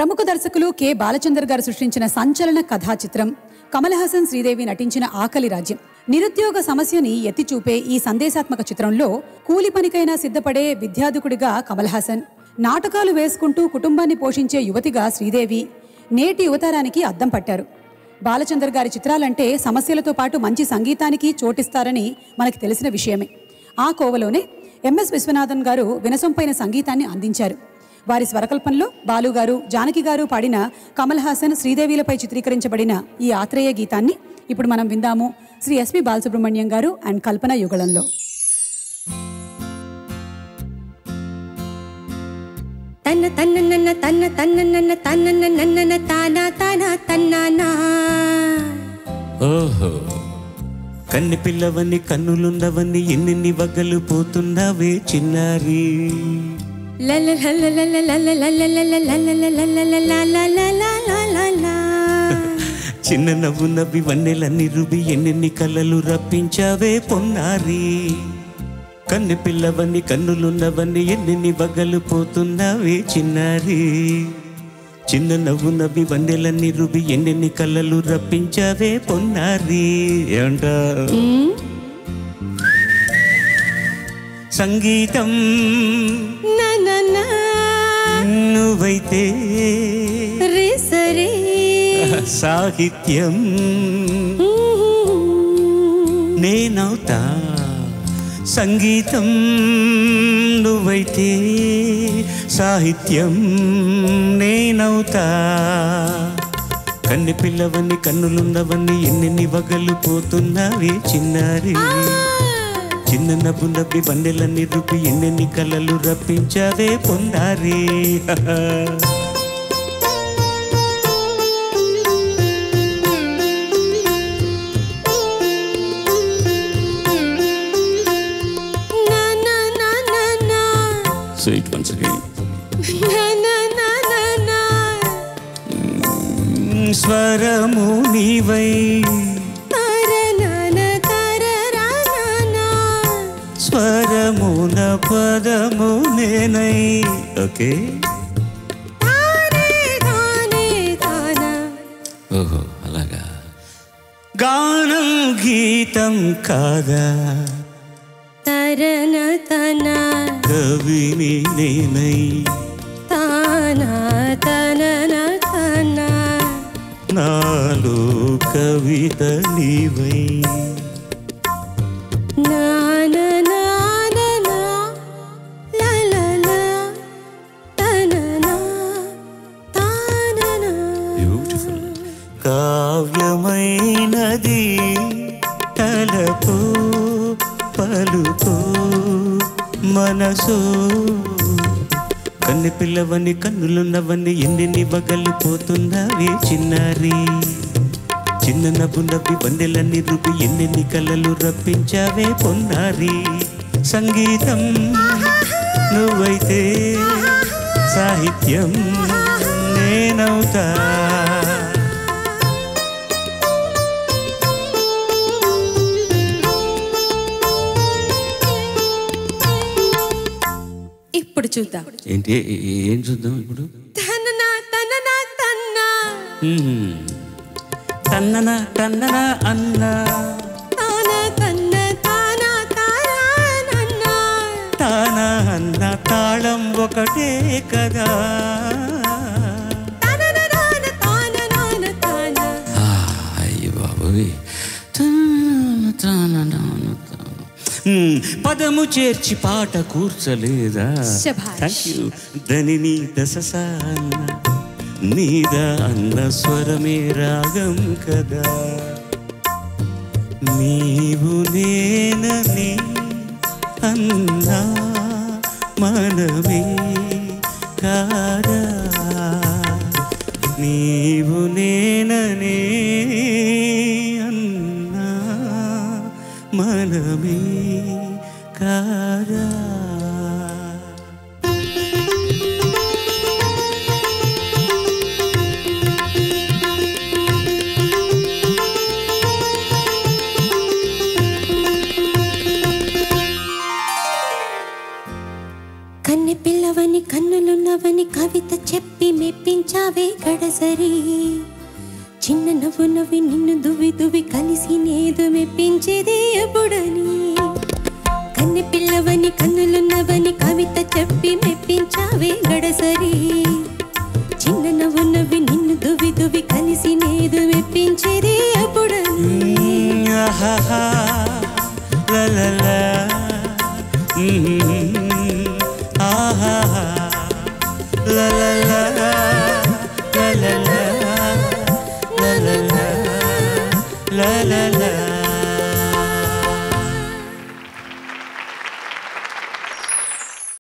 ప్రముఖ దర్శకులు కె బాలచందర్ గారు సృష్టించిన సంచలన కథా చిత్రం కమల్ హాసన్ శ్రీదేవి నటించిన ఆకలి రాజ్యం నిరుద్యోగ సమస్యని ఎత్తిచూపే ఈ సందేశాత్మక చిత్రంలో కూలి పనికైనా సిద్ధపడే విద్యార్థికుడిగా కమల్ హాసన్ నాటకాలు వేసుకుంటూ కుటుంబాన్ని పోషించే యువతిగా శ్రీదేవి నేటి యువతరానికి అద్దం పట్టారు బాలచందర్ గారి చిత్రాలంటే సమస్యలతో పాటు మంచి సంగీతానికి చోటిస్తారని మనకి తెలిసిన విషయమే ఆ కోవలోనే ఎంఎస్ విశ్వనాథన్ గారు వినసొంపైన సంగీతాన్ని అందించారు వారి స్వరకల్పనలో బాలు గారు జానకి గారు పాడిన కమల్ హాసన్ శ్రీదేవిలపై చిత్రీకరించబడిన ఈ ఆత్రేయ గీతాన్ని ఇప్పుడు మనం విందాము శ్రీ ఎస్పి బాలసుబ్రహ్మణ్యం గారు అండ్ కల్పన యుగళంలో తన్న తన్న నన్న తన్న తన్న నన్న తన్న నన్న తానా తానా తన్నానా ఓహో కన్ని పిల్లవని కన్నులుండవని ఎన్నెన్ని వగ్గలు పోతున్నావే చిన్నారి లల లల లల లల లల లల లల లల లల లల లల లల చిన్న నవ్వు నవ్వి వన్నెలన్నీ రుబి ఎన్నెన్ని కలలు రప్పించావే పొన్నారి కన్ని పిల్లవని కన్నులున్నవని ఎన్నెన్ని వగ్గలు పోతున్నావే చిన్నారి చిన్న నవ్వు నవ్వి వన్నెలన్నీ రుబి ఎన్నెన్ని కలలు రప్పించావే పొన్నారి ఏమంటా సంగీతం నా నా నా నువ్వైతే రే సరే సాహిత్యం నేనవుతా సంగీతం నువ్వైతే సాహిత్యం నేనవుతా కన్ని పిల్లవని కన్నులున్నవని ఎన్నెన్ని వగలు పోతున్నావే చిన్నారి చిన్న నవ్వు నవ్వి బండెలన్నీ రుపి ఎన్నెన్ని కలలు రప్పించావే పొందారి నా నా నా నా నా Sweet once again. నా నా నా నా నా స్వరము నీవై తర నాన తర రా నానా స్వరమున పదము నేనై ఓకే తానే తానే తానా ఓహో అలాగా గానం గీతం కాదా తరన తనా కవిని నేనై తానా తనన తనా నాలో కవిత నీవై నాన నాన నా లా లా లా తననా తాననా బ్యూటిఫుల్ కావ్యమైనది తలపు పలుకు మనసు కన్ని పిల్లవని కన్నులున్నవని ఎన్నెన్ని బగలు పోతున్నావే చిన్నారి చిన్న నవ్వు నవ్వి బండెలన్నీ రుపి ఎన్నెన్ని కలలు రప్పించావే పొన్నారి సంగీతం నువ్వైతే సాహిత్యం నేనవుతా ఇప్పుడు చూద్దాం ఏంటి ఏ- ఏ- ఏం చూద్దాం ఇప్పుడు తననా తననా తన్నా మ్మ్. తన్నన తన్నన అన్న తాన తన్న తానా తారానన్నా తాన అన్న తాళం ఒకటే కదా తనననాన తాననాన తానా అయ్యి బాబోయ్ మ్మ్. పదము చేర్చి పాట కూర్చలేదా శభాష్. థ్యాంక్ యూ ధనిని దశ అన్న నీద అన్న స్వరమే రాగం కదా నీవు నేనని అన్నా మనమే కాదా నీవు నేననే అన్నా మనమే కాదా కన్నె పిల్లవని కన్నులున్నవని కవిత చెప్పి మెప్పించ మెప్పించావే గడసరి చిన్న నవ్వు నవ్వి నిన్ను దువ్వి దువ్వి కలిసి నేదు మెప్పించేది ఎప్పుడని కన్నె పిల్లవని కన్నులున్నవని కవిత చెప్పి మెప్పించావే గడసరి చిన్న నవ్వు నవ్వి నిన్ను దువ్వి దువ్వి కలిసి నేదు మెప్పించేది ఎప్పుడని ఆహాహా, లా లా లా. మ్మ్.